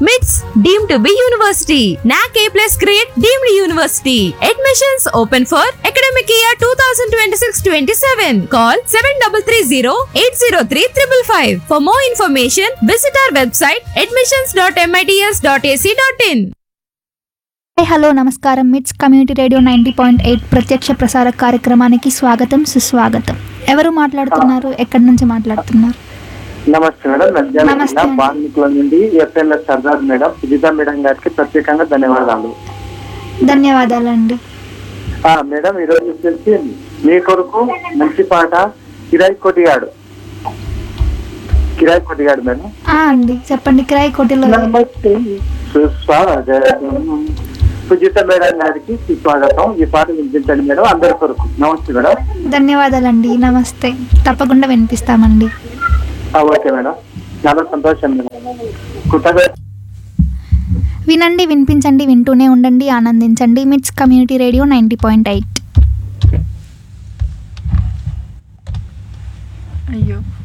మిట్స్ deem to be university NAAC A plus grade deemed university admissions open for academic year two thousand twenty six twenty seven call seven double three zero eight zero three triple five for more information visit our website admissions dot MITS dot AC dot in hi hello నమస్కారం MITS community radio ninety point eight ప్రత్యక్ష ప్రసార కార్యక్రమానికి స్వాగతం సుస్వాగతం ఎవరు మాట్లాడుతున్నారు ఎక్కడి నుంచి మాట్లాడుతున్నారు నమస్తే మేడం నంద్యాల నమస్తే జిల్లా అండి. బాన్మికుల నుండి FMS Sardar madam Sujitha madam గారికి ప్రత్యేకంగా ధన్యవాదాలు ధన్యవాదాలండి ఆ మేడం ఈ రోజు వచ్చేసి మీ కొరకు మంచి పాట కిరాయి కొట్టిగాడు కిరాయి కొట్టిగాడు మేడం ఆ అండి చెప్పండి కిరాయి కోటిలో నమస్తే సుస్వాగతం సుజిత మేడం గారికి సుస్వాగతం ఈ పాట వినిపించండి మేడం అందరి కొరకు నమస్తే మేడం ధన్యవాదాలండి నమస్తే తప్పకుండా వినిపిస్తామండి ఆ, ఓకే మేడం చాలా సంతోషం మేడం కృతజ్ఞత వినండి వినిపించండి వింటూనే ఉండండి ఆనందించండి MITS community radio ninety point eight అయ్యో